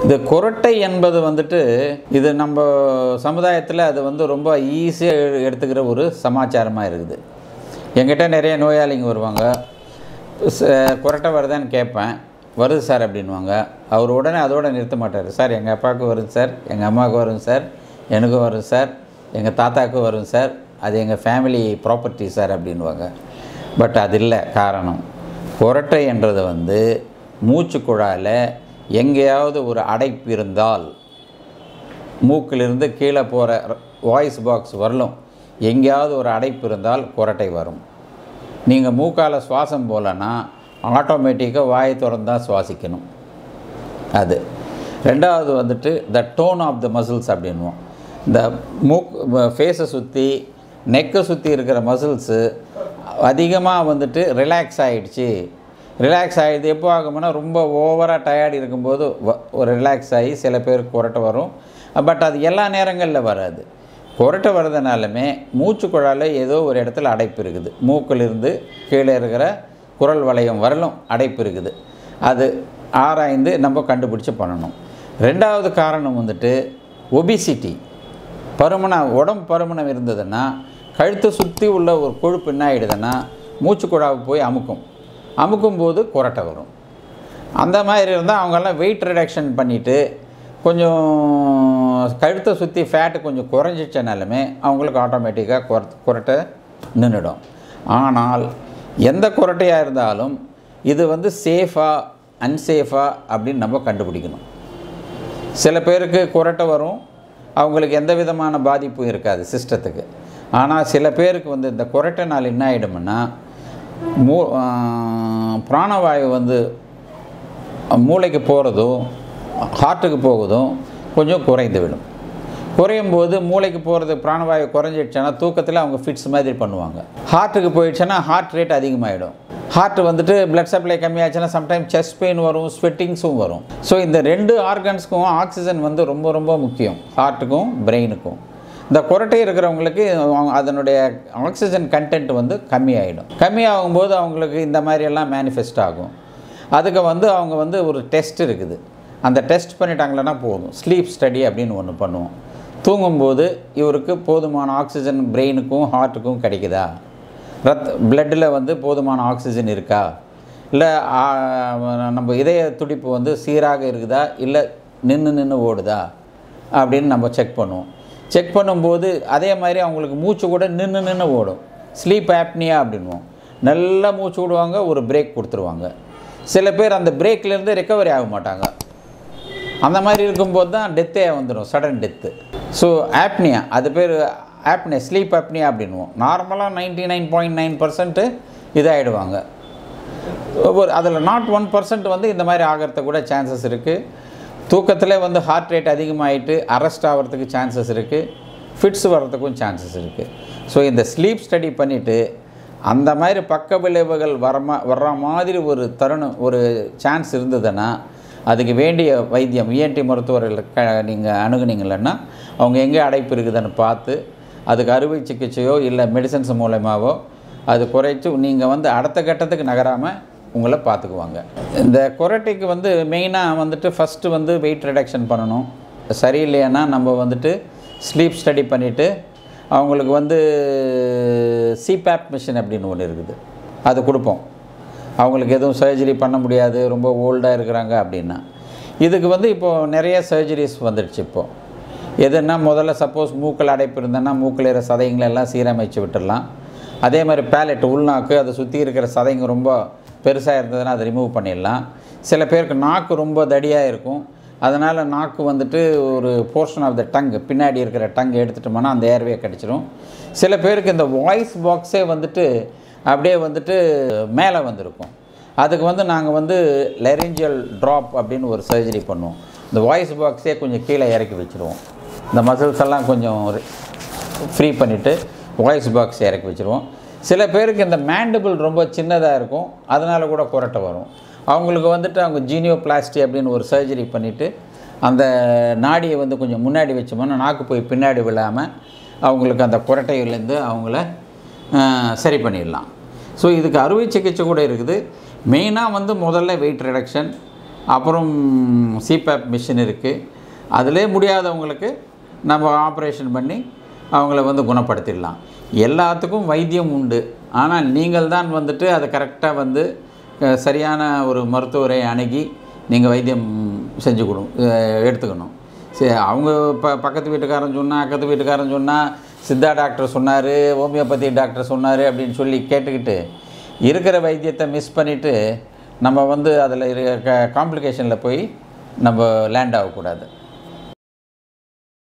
இந்த குரட்டை என்பது வந்துட்டு இது நம்ம சமுதாயத்தில் அது வந்து ரொம்ப ஈஸியாக எடுத்துக்கிற ஒரு சமாச்சாரமாக இருக்குது என்கிட்ட நிறைய நோயாளிங்க வருவாங்க ச- குரட்டை வருதான்னு கேட்பேன் வருது சார் அப்படின்வாங்க அவர் உடனே அதோட நிறுத்த மாட்டார் சார் எங்கள் அப்பாவுக்கு வருது சார் எங்கள் அம்மாவுக்கு வரும் சார் எனக்கும் வரும் சார் எங்கள் தாத்தாவுக்கும் வரும் சார் அது எங்கள் ஃபேமிலி ப்ராப்பர்ட்டி சார் அப்படின்வாங்க பட் அது இல்லை காரணம் குரட்டை என்றது வந்து மூச்சு குழாயில் எங்கேயாவது ஒரு அடைப்பு இருந்தால் மூக்கிலிருந்து கீழே போகிற வாய்ஸ் பாக்ஸ் வரலும் எங்கேயாவது ஒரு அடைப்பு இருந்தால் குரட்டை வரும் நீங்கள் மூக்கால் சுவாசம் போகலன்னா ஆட்டோமேட்டிக்காக வாயை திறந்து தான் சுவாசிக்கணும் அது ரெண்டாவது வந்துட்டு the tone of the muscles அப்படின்வோம் இந்த மூக் ஃபேஸை சுற்றி நெக்கை சுற்றி இருக்கிற மசில்ஸு அதிகமாக வந்துட்டு ரிலாக்ஸ் ஆகிடுச்சு ரிலாக்ஸ் ஆகிடுது எப்போ ஆகும்னா ரொம்ப ஓவராக டயர்டு இருக்கும்போது வ- ஒரு ரிலாக்ஸ் ஆகி சில பேருக்கு குரட்டை வரும் பட் அது எல்லா நேரங்களில் வராது குரட்டை வர்றதுனாலுமே மூச்சு குழாயில் ஏதோ ஒரு இடத்துல அடைப்பு இருக்குது மூக்கிலிருந்து கீழே இருக்கிற குரல் வளையம் வரலும் அடைப்பு இருக்குது அது ஆராய்ந்து நம்ம கண்டுபிடிச்சு பண்ணணும் ரெண்டாவது காரணம் வந்துட்டு ஒபிசிட்டி பருமனம் உடம்பு பருமனம் இருந்ததுன்னா கழுத்தை சுற்றி உள்ள ஒரு கொழுப்பு என்ன ஆகிடுதுன்னா மூச்சு குழாவை போய் அமுக்கும் அமுக்கும் போது குரட்டை வரும் அந்த மாதிரி இருந்தால் அவங்கெல்லாம் வெயிட் ரிடக்ஷன் பண்ணிவிட்டு கொஞ்சம் கழுத்தை சுற்றி ஃபேட்டு கொஞ்சம் குறைஞ்சிச்சனாலுமே அவங்களுக்கு ஆட்டோமேட்டிக்காக குர குரட்டை நின்றுடும் ஆனால் எந்த குரட்டையாக இருந்தாலும் இது வந்து சேஃபா அன்சேஃபா அப்படின்னு நம்ம கண்டுபிடிக்கணும் சில பேருக்கு குரட்டை வரும் அவங்களுக்கு எந்த விதமான பாதிப்பும் இருக்காது சிஸ்டத்துக்கு ஆனால் சில பேருக்கு வந்து இந்த குரட்டைனால் என்ன ஆகிடும்னா மூ ஆ, பிராணவாயு வந்து மூளைக்கு போகிறதும் ஹார்ட்டுக்கு போகுதும் கொஞ்சம் குறைந்து விடும் குறையும் போது மூளைக்கு போகிறது பிராணவாயு குறைஞ்சிடுச்சுன்னா தூக்கத்தில் அவங்க ஃபிட்ஸ் மாதிரி பண்ணுவாங்க ஹார்ட்டுக்கு போயிடுச்சுன்னா ஹார்ட் ரேட் அதிகமாகிடும் ஹார்ட் வந்துட்டு பிளட் சப்ளை கம்மியாச்சுன்னா சம்டைம் செஸ்ட் பெயின் வரும் ஸ்வெட்டிங்ஸும் வரும் ஸோ இந்த ரெண்டு ஆர்கன்ஸ்க்கும் ஆக்சிஜன் வந்து ரொம்ப ரொம்ப முக்கியம் ஹார்ட்டுக்கும் பிரெயினுக்கும் இந்த குரட்டை இருக்கிறவங்களுக்கு அவங்க- அதனுடைய ஆக்சிஜன் கண்டென்ட் வந்து கம்மியாயிடும் கம்மியாகும்போது அவங்களுக்கு இந்த மாதிரி எல்லாம் மேனிஃபெஸ்ட் ஆகும் அதுக்கு வந்து அவங்க வந்து ஒரு டெஸ்ட் இருக்குது அந்த டெஸ்ட் பண்ணிட்டாங்களன்னா போதும் ஸ்லீப் ஸ்டடி அப்படின்னு ஒன்று பண்ணுவோம் தூங்கும்போது இவருக்கு போதுமான ஆக்சிஜன் பிரெயினுக்கும் ஹார்ட்டுக்கும் கிடைக்குதா ரத் பிளட்டில் வந்து போதுமான ஆக்சிஜன் இருக்கா இல்லை நம்ம இதய துடிப்பு வந்து சீராக இருக்குதா இல்லை நின்று நின்று ஓடுதா அப்படின்னு நம்ம செக் பண்ணுவோம் செக் பண்ணும்போது அதே மாதிரி அவங்களுக்கு மூச்சு கூட நின்று நின்று ஓடும் ஸ்லீப் ஆப்னியா அப்படின்வோம் நல்லா மூச்சு விடுவாங்க ஒரு பிரேக் கொடுத்துருவாங்க சில பேர் அந்த பிரேக்லேருந்து ரெக்கவரி ஆக மாட்டாங்க அந்த மாதிரி இருக்கும்போது தான் டெத்தே வந்துடும் சடன் டெத்து ஸோ ஆப்னியா அது பேர் ஆப்னியா ஸ்லீப் ஆப்னியா அப்படின்வோம் நார்மலாக ninety nine point nine percent இதாகிடுவாங்க ஒரு அதில் நாட் ஒன் பர்சன்ட் வந்து இந்த மாதிரி ஆகிறதுக்கு கூட சான்சஸ் இருக்குது தூக்கத்தில் வந்து ஹார்ட் ரேட் அதிகமாகிட்டு அரெஸ்ட் ஆகிறதுக்கு சான்சஸ் இருக்குது ஃபிட்ஸ் வர்றதுக்கும் சான்சஸ் இருக்குது ஸோ இந்த ஸ்லீப் ஸ்டடி பண்ணிவிட்டு அந்த மாதிரி பக்க விளைவுகள் வரமா வர்ற மாதிரி ஒரு தருணம் ஒரு சான்ஸ் இருந்ததுன்னா அதுக்கு வேண்டிய வைத்தியம் இஎன்டி மருத்துவர்கள் க நீங்கள் அணுகுனீங்களன்னா அவங்க எங்கே அடைப்பு இருக்குதுன்னு பார்த்து அதுக்கு அறுவை சிகிச்சையோ இல்லை மெடிசன்ஸ் மூலயமாவோ அது குறைச்சு நீங்கள் வந்து அடுத்த கட்டத்துக்கு நகராமல் உங்களை பார்த்துக்குவாங்க இந்த குரட்டைக்கு வந்து மெயினாக வந்துட்டு ஃபஸ்ட்டு வந்து வெயிட் ரிடக்ஷன் பண்ணணும் சரியில்லைன்னா நம்ம வந்துட்டு ஸ்லீப் ஸ்டடி பண்ணிவிட்டு அவங்களுக்கு வந்து சிபேப் மிஷின் அப்படின்னு ஒன்று இருக்குது அது கொடுப்போம் அவங்களுக்கு எதுவும் சர்ஜரி பண்ண முடியாது ரொம்ப ஓல்டாக இருக்கிறாங்க அப்படின்னா இதுக்கு வந்து இப்போது நிறைய சர்ஜரிஸ் வந்துடுச்சு இப்போது எதுன்னா முதல்ல சப்போஸ் மூக்கில் அடைப்பு இருந்ததுன்னா மூக்கில் இருக்கிற சதைங்களை எல்லாம் சீரமைச்சு விட்டுடலாம் அதே மாதிரி பேலட் உள்நாக்கு அதை சுற்றி இருக்கிற சதைங்க ரொம்ப பெருசாக இருந்ததுன்னா அதை ரிமூவ் பண்ணிடலாம் சில பேருக்கு நாக்கு ரொம்ப தடியாக இருக்கும் அதனால் நாக்கு வந்துட்டு ஒரு போர்ஷன் ஆஃப் த டங் பின்னாடி இருக்கிற டங் எடுத்துட்டோம்னா அந்த ஏர்வே கிடச்சிரும் சில பேருக்கு இந்த வாய்ஸ் பாக்ஸே வந்துட்டு அப்படியே வந்துட்டு மேலே வந்திருக்கும் அதுக்கு வந்து நாங்கள் வந்து லெரிஞ்சியல் ட்ராப் அப்படின்னு ஒரு சர்ஜரி பண்ணுவோம் இந்த வாய்ஸ் பாக்ஸே கொஞ்சம் கீழே இறக்கி வச்சுருவோம் இந்த மசில்ஸ் எல்லாம் கொஞ்சம் ஃப்ரீ பண்ணிவிட்டு வாய்ஸ் பாக்ஸ் இறக்கி வச்சுருவோம் சில பேருக்கு இந்த மேண்டபிள் ரொம்ப சின்னதாக இருக்கும் அதனால் கூட குரட்டை வரும் அவங்களுக்கு வந்துட்டு அவங்க ஜீனியோபிளாஸ்டி அப்படின்னு ஒரு சர்ஜரி பண்ணிவிட்டு அந்த நாடியை வந்து கொஞ்சம் முன்னாடி வச்சோம்னா நாக்கு போய் பின்னாடி விழாமல் அவங்களுக்கு அந்த குரட்டையிலேருந்து அவங்கள ஆஹ், சரி பண்ணிடலாம் ஸோ இதுக்கு அறுவை சிகிச்சை கூட இருக்குது மெயினாக வந்து முதல்ல வெயிட் ரிடக்ஷன் அப்புறம் சிபேப் மிஷின் இருக்குது அதிலே முடியாதவங்களுக்கு நம்ம ஆப்ரேஷன் பண்ணி அவங்கள வந்து குணப்படுத்திடலாம் எல்லாத்துக்கும் வைத்தியம் உண்டு ஆனால் நீங்கள் தான் வந்துட்டு அதை கரெக்டாக வந்து அஹ், சரியான ஒரு மருத்துவரை அணுகி நீங்கள் வைத்தியம் செஞ்சு கொடு அஹ், எடுத்துக்கணும் சரி அவங்க ப பக்கத்து வீட்டுக்காரன் சொன்னால் அக்கத்து வீட்டுக்காரன் சொன்னால் சித்தா டாக்டர் சொன்னார் ஹோமியோபதி டாக்டர் சொன்னார் அப்படின்னு சொல்லி கேட்டுக்கிட்டு இருக்கிற வைத்தியத்தை மிஸ் பண்ணிவிட்டு நம்ம வந்து அதில் இருக்க காம்ப்ளிகேஷனில் போய் நம்ம லேண்ட் ஆகக்கூடாது